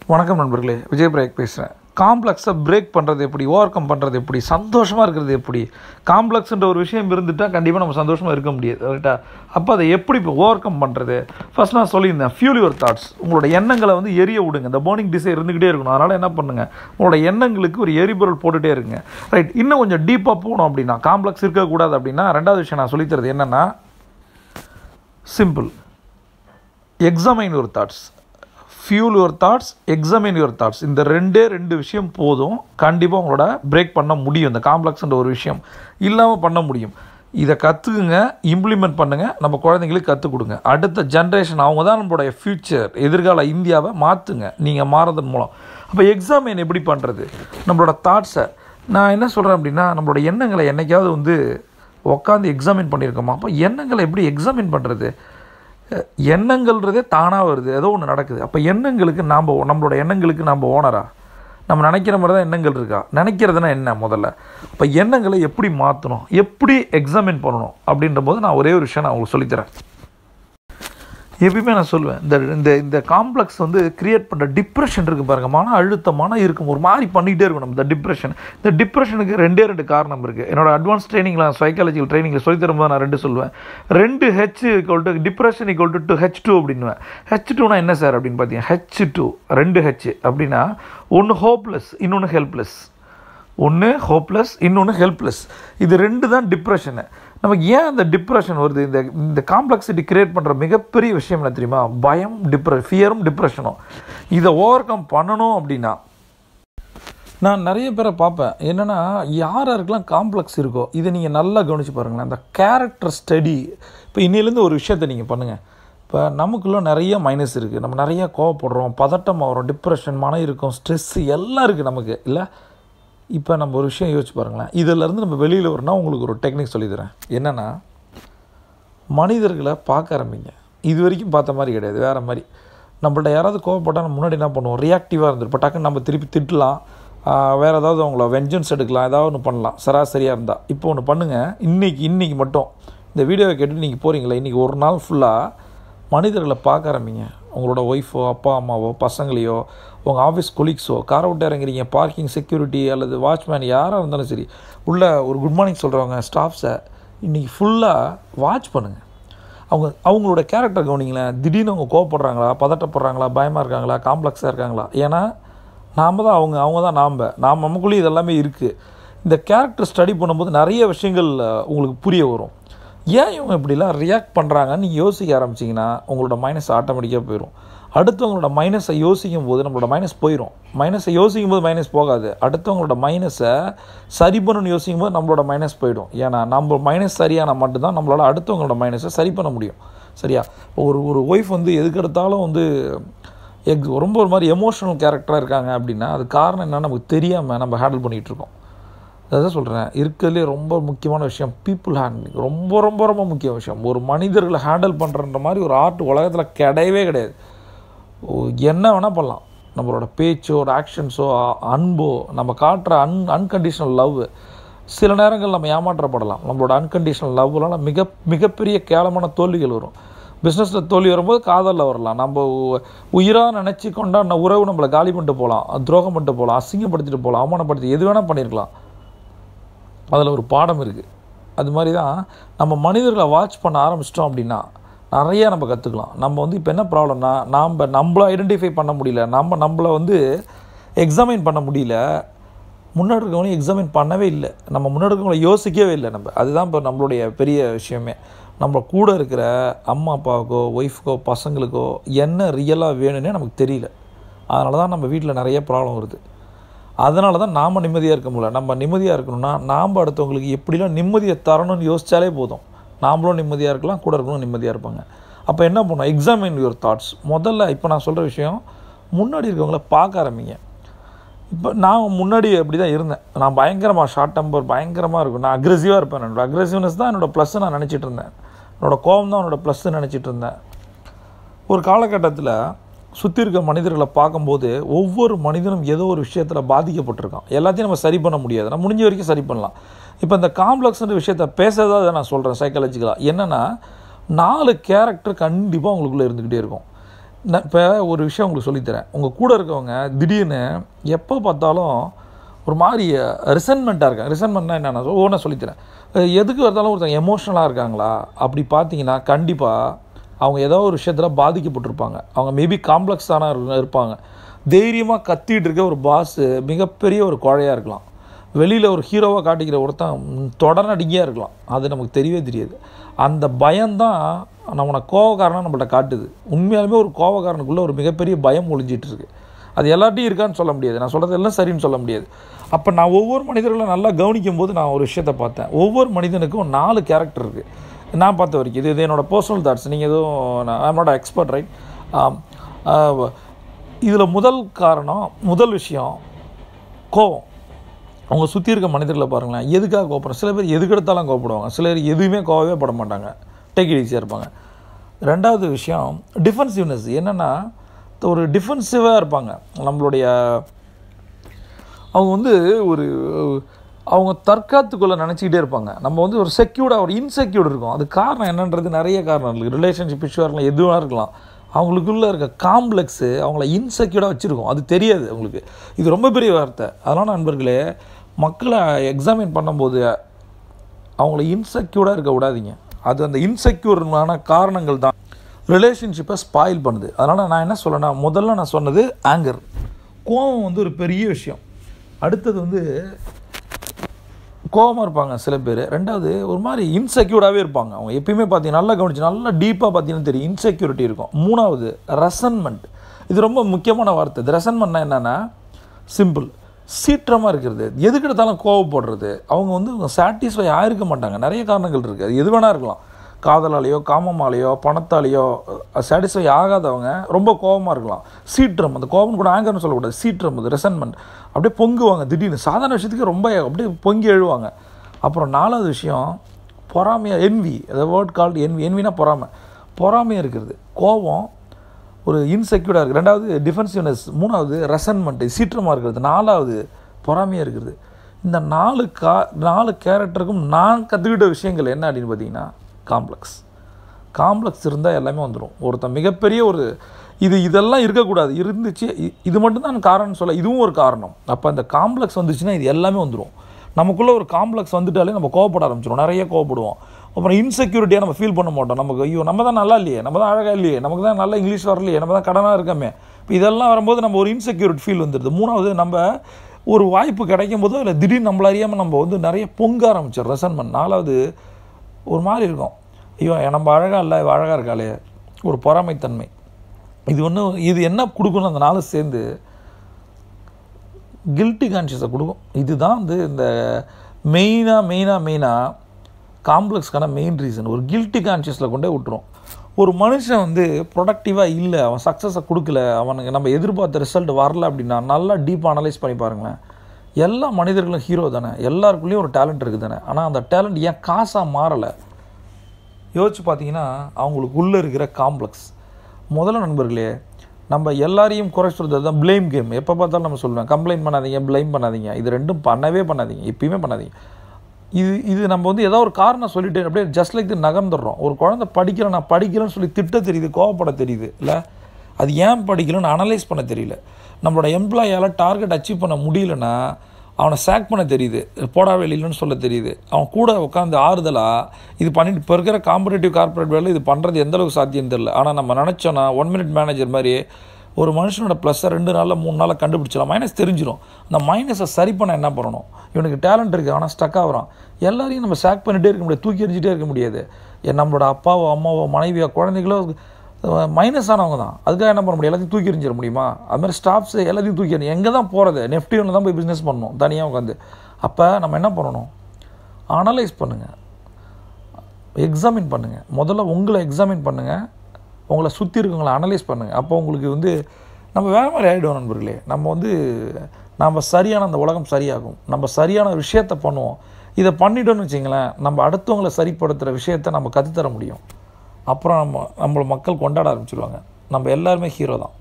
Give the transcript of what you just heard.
வணக்கம் நண்பர்களே விஜய் பிரேக் பேசுகிறேன் காம்ப்ளெக்ஸை பிரேக் பண்ணுறது எப்படி ஓவர் கம் பண்ணுறது எப்படி சந்தோஷமாக இருக்கிறது எப்படி காம்ப்ளெக்ஸ்ன்ற ஒரு விஷயம் இருந்துட்டால் கண்டிப்பாக நம்ம சந்தோஷமாக இருக்க முடியாது ரைட்டா அப்போ அதை எப்படி இப்போ ஓவர் கம் பண்ணுறது ஃபர்ஸ்ட் நான் சொல்லியிருந்தேன் ஃபியூல் யுவர் தாட்ஸ் உங்களோட எண்ணங்களை வந்து எரிய விடுங்க இந்த பேர்னிங் டிசைர் இருந்துக்கிட்டே இருக்கணும் அதனால் என்ன பண்ணுங்கள் உங்களோட எண்ணங்களுக்கு ஒரு எரிபொருள் போட்டுகிட்டே இருங்க ரைட் இன்னும் கொஞ்சம் டீப்பாக போகணும் அப்படின்னா காம்ப்ளெக்ஸ் இருக்கக்கூடாது அப்படின்னா ரெண்டாவது விஷயம் நான் சொல்லித்தரது என்னென்னா simple examine your thoughts fuel your thoughts examine your thoughts இந்த ரெண்டே ரெண்டு விஷயம் போதும் கண்டிப்பாக உங்களோட பிரேக் பண்ண முடியும் இந்த காம்ப்ளெக்ஸ்ன்ற ஒரு விஷயம் இல்லாமல் பண்ண முடியும் இதை கற்றுக்குங்க இம்ப்ளிமெண்ட் பண்ணுங்கள் நம்ம குழந்தைங்களுக்கு கற்றுக் கொடுங்க அடுத்த ஜென்ரேஷன் அவங்க தான் நம்மளுடைய ஃப்யூச்சர் எதிர்கால இந்தியாவை மாற்றுங்க நீங்கள் மாறதன் மூலம் அப்போ எக்ஸாமின் எப்படி பண்ணுறது நம்மளோட தாட்ஸை நான் என்ன சொல்கிறேன் அப்படின்னா நம்மளோட எண்ணங்களை என்னைக்காவது வந்து உட்காந்து எக்ஸாமின் பண்ணியிருக்கோமா அப்போ எண்ணங்களை எப்படி எக்ஸாமின் பண்ணுறது எண்ணங்கள்ன்றதே தானாக வருது ஏதோ ஒன்று நடக்குது அப்போ எண்ணங்களுக்கு நாம் நம்மளோட எண்ணங்களுக்கு நாம் ஓனரா நம்ம நினைக்கிற மாதிரி தான் எண்ணங்கள் இருக்கா நினைக்கிறதுனா என்ன முதல்ல அப்போ எண்ணங்களை எப்படி மாற்றணும் எப்படி எக்ஸாமின் பண்ணணும் அப்படின்ற போது நான் ஒரே ஒரு விஷயம் நான் உங்களுக்கு சொல்லித்தரேன் எப்பயுமே நான் சொல்லுவேன் இந்த இந்த இந்த காம்ப்ளெக்ஸ் வந்து கிரியேட் பண்ணுற டிப்ரெஷன் இருக்குது பாருங்க மன அழுத்தமான இருக்கும் ஒரு மாதிரி பண்ணிகிட்டே இருக்கும் நம்ம இந்த டிப்ரெஷன் இந்த டிப்ரெஷனுக்கு ரெண்டே ரெண்டு காரணம் இருக்குது என்னோட அட்வான்ஸ் ட்ரைனிங்கில் சைக்காலஜிக்கல் ட்ரைனிங்கில் சொல்லி தரும்போது நான் ரெண்டு சொல்லுவேன் ரெண்டு H equal to depression equal to two H two அப்படின்னுவேன் ஹெச் டூனா என்ன சார் அப்படின்னு பார்த்தீங்கன்னா ஹெச் டூ ரெண்டு ஹெச் அப்படின்னா ஒன்று ஹோப்லெஸ் இன்னொன்று ஹெல்ப்லெஸ் ஒன்று ஹோப்லெஸ் இன்னொன்று ஹெல்ப்லெஸ் இது ரெண்டு தான் டிப்ரெஷனு நமக்கு ஏன் அந்த டிப்ரெஷன் வருது இந்த இந்த காம்ப்ளெக்சிட்டி கிரியேட் பண்ணுற மிகப்பெரிய விஷயம் என்ன தெரியுமா பயம் டிப்ரெ ஃபியரும் டிப்ரெஷனும் இதை ஓவர் கம் பண்ணணும் அப்படின்னா நான் நிறைய பேரை பார்ப்பேன் என்னென்னா யார் யாருக்கெல்லாம் காம்ப்ளெக்ஸ் இருக்கோ இதை நீங்கள் நல்லா கவனித்து பாருங்களேன் அந்த கேரக்டர் ஸ்டடி இப்போ இன்னிலேருந்து ஒரு விஷயத்தை நீங்கள் பண்ணுங்கள் இப்போ நமக்குள்ளே நிறைய மைனஸ் இருக்குது நம்ம நிறைய கோவப்படுறோம் பதட்டம் ஆகிறோம் டிப்ரெஷன் மன இருக்கும் ஸ்ட்ரெஸ்ஸு எல்லாம் இருக்குது நமக்கு இல்லை இப்போ நம்ம ஒரு விஷயம் யோசிச்சு பாருங்களேன் இதிலேருந்து நம்ம வெளியில் வரணும் உங்களுக்கு ஒரு டெக்னிக் சொல்லித்தரேன் என்னென்னா மனிதர்களை பார்க்க ஆரம்பிங்க இது வரைக்கும் பார்த்த மாதிரி கிடையாது வேறு மாதிரி நம்மள்ட்ட யாராவது கோவப்பட்டால் நம்ம முன்னாடி என்ன பண்ணுவோம் ரியாக்டிவாக இருந்திருப்போம் டக்குன்னு நம்ம திருப்பி திட்டலாம் வேறு ஏதாவது அவங்கள வெஞ்சன்ஸ் எடுக்கலாம் ஏதாவது ஒன்று பண்ணலாம் சராசரியாக இருந்தால் இப்போ ஒன்று பண்ணுங்கள் இன்றைக்கி இன்றைக்கி மட்டும் இந்த வீடியோவை கேட்டு நீங்கள் போகிறீங்களா இன்றைக்கி ஒரு நாள் ஃபுல்லாக மனிதர்களை பார்க்க ஆரம்பிங்க உங்களோட ஒய்ஃபோ அப்பா அம்மாவோ பசங்களையோ உங்கள் ஆஃபீஸ் கொலீக்ஸோ காரை விட்டு இறங்குறீங்க பார்க்கிங் செக்யூரிட்டி அல்லது வாட்ச்மேன் யாராக இருந்தாலும் சரி உள்ள ஒரு குட் மார்னிங் சொல்கிறவங்க ஸ்டாஃப்ஸை இன்றைக்கி ஃபுல்லாக வாட்ச் பண்ணுங்கள் அவங்க அவங்களோட கேரக்டர் கவனிங்களேன் திடீர்னு அவங்க கோவப்படுறாங்களா பதட்டப்படுறாங்களா பயமாக இருக்காங்களா காம்ப்ளெக்ஸாக இருக்காங்களா ஏன்னா நாம் தான் அவங்க அவங்க தான் நாம் நாம் நமக்குள்ளேயும் இதெல்லாமே இருக்குது இந்த கேரக்டர் ஸ்டடி பண்ணும்போது நிறைய விஷயங்கள் உங்களுக்கு புரிய வரும் ஏன் இவங்க இப்படிலாம் ரியாக்ட் பண்ணுறாங்கன்னு நீங்கள் யோசிக்க ஆரம்பிச்சிங்கன்னா உங்களோட மைனஸ் ஆட்டோமேட்டிக்காக போயிடும் அடுத்தவங்களோட மைனஸை யோசிக்கும் போது நம்மளோட மைனஸ் போயிடும் மைனஸை யோசிக்கும் போது மைனஸ் போகாது அடுத்தவங்களோட மைனஸை சரி பண்ணணும்னு யோசிக்கும் போது நம்மளோட மைனஸ் போயிடும் ஏன்னா நம்ம மைனஸ் சரியான மட்டும்தான் நம்மளால் அடுத்தவங்களோட மைனஸை சரி பண்ண முடியும் சரியா ஒரு ஒரு ஒய்ஃப் வந்து எதுக்கெடுத்தாலும் வந்து எக் ரொம்ப ஒரு மாதிரி எமோஷனல் கேரக்டராக இருக்காங்க அப்படின்னா அது காரணம் என்னன்னு நமக்கு தெரியாமல் நம்ம ஹேண்டில் பண்ணிகிட்ருக்கோம் அதான் சொல்கிறேன் இருக்கிறதுலே ரொம்ப முக்கியமான விஷயம் பீப்புள் ஹேண்ட்லிங் ரொம்ப ரொம்ப ரொம்ப முக்கிய விஷயம் ஒரு மனிதர்களை ஹேண்டில் பண்ணுறன்ற மாதிரி ஒரு ஆர்ட் உலகத்தில் கிடையவே கிடையாது என்ன வேணால் பண்ணலாம் நம்மளோட பேச்சோ ஒரு ஆக்ஷன்ஸோ அன்போ நம்ம காட்டுற அன் அன்கண்டிஷனல் லவ் சில நேரங்கள் நம்ம ஏமாற்றப்படலாம் நம்மளோட அன்கண்டிஷனல் லவ்லாம் மிக மிகப்பெரிய கேவலமான தோல்விகள் வரும் பிஸ்னஸில் தோல்வி வரும்போது காதலில் வரலாம் நம்ம உயிராக நினச்சி கொண்டாடின உறவு நம்மளை காலி பண்ணிட்டு போகலாம் துரோகம் பண்ணிட்டு போகலாம் அசிங்கப்படுத்திட்டு போகலாம் அவமானப்படுத்தி எது வேணால் பண்ணியிருக்கலாம் அதில் ஒரு பாடம் இருக்குது அது மாதிரி தான் நம்ம மனிதர்களை வாட்ச் பண்ண ஆரம்பிச்சிட்டோம் அப்படின்னா நிறையா நம்ம கற்றுக்கலாம் நம்ம வந்து இப்போ என்ன ப்ராப்ளம்னா நாம் நம்மளை ஐடென்டிஃபை பண்ண முடியல நம்ம நம்மளை வந்து எக்ஸாமின் பண்ண முடியல முன்னாடி இருக்கவங்களையும் எக்ஸாமின் பண்ணவே இல்லை நம்ம முன்னாடி இருக்கவங்களை யோசிக்கவே இல்லை நம்ம அதுதான் இப்போ நம்மளுடைய பெரிய விஷயமே நம்ம கூட இருக்கிற அம்மா அப்பாவுக்கோ ஒய்ஃபுக்கோ பசங்களுக்கோ என்ன ரியலாக வேணும்னே நமக்கு தெரியல அதனால தான் நம்ம வீட்டில் நிறைய ப்ராப்ளம் வருது அதனால தான் நாம் நிம்மதியாக இருக்க முடியல நம்ம நிம்மதியாக இருக்கணும்னா நாம் அடுத்தவங்களுக்கு எப்படிலாம் நிம்மதியை தரணும்னு யோசித்தாலே போதும் நாமளும் நிம்மதியாக இருக்கலாம் கூட இருக்கணும் நிம்மதியாக இருப்பாங்க அப்போ என்ன பண்ணோம் எக்ஸாமின் யுவர் தாட்ஸ் முதல்ல இப்போ நான் சொல்கிற விஷயம் முன்னாடி இருக்கவங்கள பார்க்க ஆரம்பிங்க இப்போ நான் முன்னாடி அப்படி தான் இருந்தேன் நான் பயங்கரமாக ஷார்ட் டெம்பர் பயங்கரமாக இருக்கும் நான் அக்ரெசிவாக இருப்பேன் என்னோடய அக்ரெசிவ்னஸ் தான் என்னோடய ப்ளஸ்ஸை நான் நினச்சிட்டு இருந்தேன் என்னோடய கோபம் தான் என்னோடய ப்ளஸ்ஸு நினச்சிட்டு இருந்தேன் ஒரு காலகட்டத்தில் சுற்றி இருக்க மனிதர்களை பார்க்கும்போது ஒவ்வொரு மனிதனும் ஏதோ ஒரு விஷயத்தில் பாதிக்கப்பட்டிருக்கான் எல்லாத்தையும் நம்ம சரி பண்ண முடியாது நம்ம முடிஞ்ச வரைக்கும் சரி பண்ணலாம் இப்போ இந்த காம்ப்ளெக்ஸ்ன்ற விஷயத்த பேசுறதா நான் சொல்கிறேன் சைக்காலஜிக்கலாக என்னென்னா நாலு கேரக்டர் கண்டிப்பாக உங்களுக்குள்ளே இருந்துக்கிட்டே இருக்கும் நான் இப்போ ஒரு விஷயம் உங்களுக்கு சொல்லித்தரேன் உங்கள் கூட இருக்கவங்க திடீர்னு எப்போ பார்த்தாலும் ஒரு மாதிரி ரிசன்மெண்ட்டாக இருக்காங்க ரிசன்மெண்ட்னா என்னென்ன ஒவ்வொன்றா சொல்லித்தரேன் அஹ் எதுக்கு வந்தாலும் ஒருத்தங்க எமோஷ்னலாக இருக்காங்களா அப்படி பார்த்தீங்கன்னா கண்டிப்பாக அவங்க ஏதோ ஒரு விஷயத்தில் பாதிக்கப்பட்டிருப்பாங்க அவங்க மேபி காம்ப்ளெக்ஸான இருப்பாங்க தைரியமாக கத்திட்டு இருக்க ஒரு பாஸு மிகப்பெரிய ஒரு குழையாக இருக்கலாம் வெளியில் ஒரு ஹீரோவாக காட்டிக்கிற ஒருத்தன் தொடர்நடிகையாக இருக்கலாம் அது நமக்கு தெரியவே தெரியாது அந்த பயம்தான் நம்மளை கோவக்காரனாக நம்மள்ட்ட காட்டுது உண்மையாலுமே ஒரு கோவக்காரனுக்குள்ளே ஒரு மிகப்பெரிய பயம் ஒளிஞ்சிட்டு இருக்கு அது எல்லார்ட்டையும் இருக்கான்னு சொல்ல முடியாது நான் சொல்கிறது எல்லாம் சரின்னு சொல்ல முடியாது அப்போ நான் ஒவ்வொரு மனிதர்களும் நல்லா கவனிக்கும் போது நான் ஒரு விஷயத்தை பார்த்தேன் ஒவ்வொரு மனிதனுக்கும் நாலு கேரக்டர் இருக்குது நான் பார்த்த வரைக்கும் இது இது என்னோட பர்சனல் தாட்ஸ் நீங்கள் எதுவும் ஐம் எக்ஸ்பர்ட் ரைட் இதில் முதல் காரணம் முதல் விஷயம் கோவம் அவங்க சுற்றி இருக்க மனிதர்களை பாருங்களேன் எதுக்காக கோபப்படுறோம் சில பேர் எதுக்கு எடுத்தாலும் கோவப்படுவாங்க சிலர் எதுவுமே கோவவே பட மாட்டாங்க டேக் ஈஸியாக இருப்பாங்க ரெண்டாவது விஷயம் டிஃபென்சிவ்னஸ் என்னென்னா ஒரு டிஃபென்சிவாக இருப்பாங்க நம்மளுடைய அவங்க வந்து ஒரு அவங்க தற்காத்துக்குள்ளே நினச்சிக்கிட்டே இருப்பாங்க நம்ம வந்து ஒரு செக்யூர்டாக ஒரு இன்செக்யூர்டு இருக்கும் அது காரணம் என்னன்றது நிறைய காரணம் இருக்குது ரிலேஷன்ஷிப் இஷ்யூவாக இருக்கலாம் எதுவாக இருக்கலாம் அவங்களுக்குள்ளே இருக்க காம்ப்ளெக்ஸு அவங்கள இன்செக்யூர்டாக வச்சுருக்கோம் அது தெரியாது அவங்களுக்கு இது ரொம்ப பெரிய வார்த்தை அதனால் நண்பர்களே மக்களை எக்ஸாமின் பண்ணும்போது அவங்கள இன்செக்யூர்டாக இருக்க விடாதீங்க அது அந்த இன்செக்யூரான காரணங்கள் தான் ரிலேஷன்ஷிப்பை ஸ்பாயில் பண்ணுது அதனால் நான் என்ன சொல்லனா முதல்ல நான் சொன்னது ஆங்கர் கோபம் வந்து ஒரு பெரிய விஷயம் அடுத்தது வந்து கோவமாக இருப்பாங்க சில பேர் ரெண்டாவது ஒரு மாதிரி இன்செக்யூர்டாகவே இருப்பாங்க அவங்க எப்பயுமே பார்த்தீங்கன்னா நல்லா கவனிச்சு நல்லா டீப்பாக பார்த்தீங்கன்னா தெரியும் இன்செக்யூரிட்டி இருக்கும் மூணாவது ரெசன்மெண்ட் இது ரொம்ப முக்கியமான வார்த்தை இது ரெசன்மெண்ட்னா என்னென்னா சிம்பிள் சீற்றமாக இருக்கிறது எதுக்கு எடுத்தாலும் கோவப்படுறது அவங்க வந்து சாட்டிஸ்ஃபை ஆகிருக்க மாட்டாங்க நிறைய காரணங்கள் இருக்குது அது எது வேணா இருக்கலாம் காதலாலேயோ காமமாலேயோ பணத்தாலேயோ சாட்டிஸ்ஃபை ஆகாதவங்க ரொம்ப கோபமாக இருக்கலாம் சீற்றம் அந்த கோபம் கூட ஆங்கர்னு சொல்லக்கூடாது சீற்றம் அது ரெசன்மெண்ட் அப்படியே பொங்குவாங்க திடீர்னு சாதாரண விஷயத்துக்கு ரொம்ப அப்படியே பொங்கி எழுவாங்க அப்புறம் நாலாவது விஷயம் பொறாமையாக என்வி அந்த வேர்ட் கால்டு என்வி என்வினா பொறாமை பொறாமையாக இருக்கிறது கோபம் ஒரு இன்செக்யூர்டாக இருக்குது ரெண்டாவது டிஃபென்சிவ்னஸ் மூணாவது ரெசன்மெண்ட்டு சீற்றமாக இருக்கிறது நாலாவது பொறாமையாக இருக்கிறது இந்த நாலு கா நாலு கேரக்டருக்கும் நான் கற்றுக்கிட்ட விஷயங்கள் என்ன அப்படின்னு பார்த்தீங்கன்னா காம்ப்ளெக்ஸ் காம்ப்ளெக்ஸ் இருந்தால் எல்லாமே வந்துடும் ஒருத்தன் மிகப்பெரிய ஒரு இது இதெல்லாம் இருக்கக்கூடாது இருந்துச்சு இ- இது மட்டும்தான் காரணம்னு சொல்ல இதுவும் ஒரு காரணம் அப்போ அந்த காம்ப்ளெக்ஸ் வந்துச்சுன்னா இது எல்லாமே வந்துடும் நமக்குள்ளே ஒரு காம்ப்ளெக்ஸ் வந்துட்டாலே நம்ம கோவப்பட ஆரம்பிச்சிடும் நிறைய கோவப்படுவோம் அப்புறம் இன்செக்யூரிட்டியாக நம்ம ஃபீல் பண்ண மாட்டோம் நமக்கு ஐயோ நம்ம தான் நல்லா இல்லையே நம்ம தான் அழகாக இல்லையே நமக்கு தான் நல்லா இங்கிலீஷ் வரலையே நம்ம தான் கடனாக இருக்கமே இப்போ இதெல்லாம் வரும்போது நம்ம ஒரு இன்செக்யூரிட்டி ஃபீல் வந்துடுது மூணாவது நம்ம ஒரு வாய்ப்பு கிடைக்கும் போது இல்லை திடீர்னு நம்மள அறியாமல் நம்ம வந்து நிறைய பொங்க ஆரம்பிச்சிடும் ரெசன்மெண்ட் நாலாவது ஒரு மாதிரி இருக்கும் ஐயோ நம்ம அழகாக இல்லை இவ அழகாக இருக்காளே ஒரு பொறாமைத்தன்மை இது ஒன்று இது என்ன கொடுக்கணும் அந்த நாலு சேர்ந்து கில்ட்டி கான்ஷியஸை கொடுக்கும் இதுதான் வந்து இந்த மெயினாக மெயினாக மெயினாக காம்ப்ளெக்ஸ்க்கான மெயின் ரீசன் ஒரு கில்ட்டி கான்ஷியஸில் கொண்டே விட்டுரும் ஒரு மனுஷன் வந்து ப்ரொடக்டிவாக இல்லை அவன் சக்ஸஸை கொடுக்கல அவனுக்கு நம்ம எதிர்பார்த்த ரிசல்ட் வரல அப்படின்னா நல்லா டீப்பாக அனலைஸ் பண்ணி பாருங்களேன் எல்லா மனிதர்களும் ஹீரோ தானே எல்லாருக்குள்ளேயும் ஒரு டேலண்ட் இருக்குது தானே ஆனால் அந்த டேலண்ட் ஏன் காசாக மாறலை யோசிச்சு பார்த்தீங்கன்னா அவங்களுக்கு உள்ளே இருக்கிற காம்ப்ளெக்ஸ் முதல்ல நண்பர்களே நம்ம எல்லாரையும் குறை சொல்கிறது தான் ப்ளேம் கேம் எப்போ பார்த்தாலும் நம்ம சொல்லுவேன் கம்ப்ளைண்ட் பண்ணாதீங்க ப்ளைம் பண்ணாதீங்க இது ரெண்டும் பண்ணவே பண்ணாதீங்க எப்பயுமே பண்ணாதீங்க இது இது நம்ம வந்து ஏதோ ஒரு காரணம் சொல்லிட்டு அப்படியே ஜஸ்ட் லைக் நகர்ந்துடுறோம் ஒரு குழந்தை படிக்கிறேன் நான் படிக்கிறேன்னு சொல்லி திட்ட தெரியுது கோவப்பட தெரியுது இல்லை அது ஏன் படிக்கலன்னு அனலைஸ் பண்ண தெரியல நம்மளோட எம்ப்ளாயால் டார்கெட் அச்சீவ் பண்ண முடியலன்னா அவனை சேக் பண்ண தெரியுது போடா வெளியிலன்னு சொல்ல தெரியுது அவன் கூட உட்காந்து ஆறுதலாக இது பண்ணிட்டு இப்போ இருக்கிற காம்படேட்டிவ் கார்ப்பரேட் வேலை இது பண்ணுறது எந்த அளவுக்கு சாத்தியம் தெரியல ஆனால் நம்ம நினச்சோன்னா ஒன் மினிட் மேனேஜர் மாதிரி ஒரு மனுஷனோட ப்ளஸ்ஸை ரெண்டு நாளில் மூணு நாளில் கண்டுபிடிச்சிடலாம் மைனஸ் தெரிஞ்சிடும் அந்த மைனஸை சரி பண்ண என்ன பண்ணணும் இவனுக்கு டேலண்ட் இருக்குது ஆனால் ஸ்டக் ஆகுறான் எல்லாரையும் நம்ம சேக் பண்ணிகிட்டே இருக்க முடியாது தூக்கி எறிஞ்சிட்டே இருக்க முடியாது என் நம்மளோட அப்பாவோ அம்மாவோ மனைவியோ குழந்தைகளோ மைனஸ் ஆனவங்க தான் அதுக்காக என்ன பண்ண முடியும் எல்லாத்தையும் தூக்கி எறிஞ்சிட முடியுமா அது மாதிரி ஸ்டாஃப்ஸ் எல்லாத்தையும் தூக்கி எறிஞ்சு எங்கே தான் போகிறது நெஃப்டி ஒன்று தான் போய் பிஸ்னஸ் பண்ணணும் தனியாக உட்காந்து அப்போ நம்ம என்ன பண்ணணும் அனலைஸ் பண்ணுங்கள் எக்ஸாமின் பண்ணுங்கள் முதல்ல உங்களை எக்ஸாமின் பண்ணுங்கள் உங்களை சுற்றி இருக்கவங்களை அனலைஸ் பண்ணுங்கள் அப்போ உங்களுக்கு வந்து நம்ம வேறு மாதிரி ஆகிடுவோம் நண்பர்களே நம்ம வந்து நம்ம சரியான அந்த உலகம் சரியாகும் நம்ம சரியான விஷயத்தை பண்ணுவோம் இதை பண்ணிட்டோம்னு வச்சிங்களேன் நம்ம அடுத்தவங்களை சரிப்படுத்துகிற விஷயத்தை நம்ம கற்றுத்தர முடியும் அப்புறம் நம்ம நம்மளை மக்கள் கொண்டாட ஆரம்பிச்சிருவாங்க நம்ம எல்லாருமே ஹீரோ தான்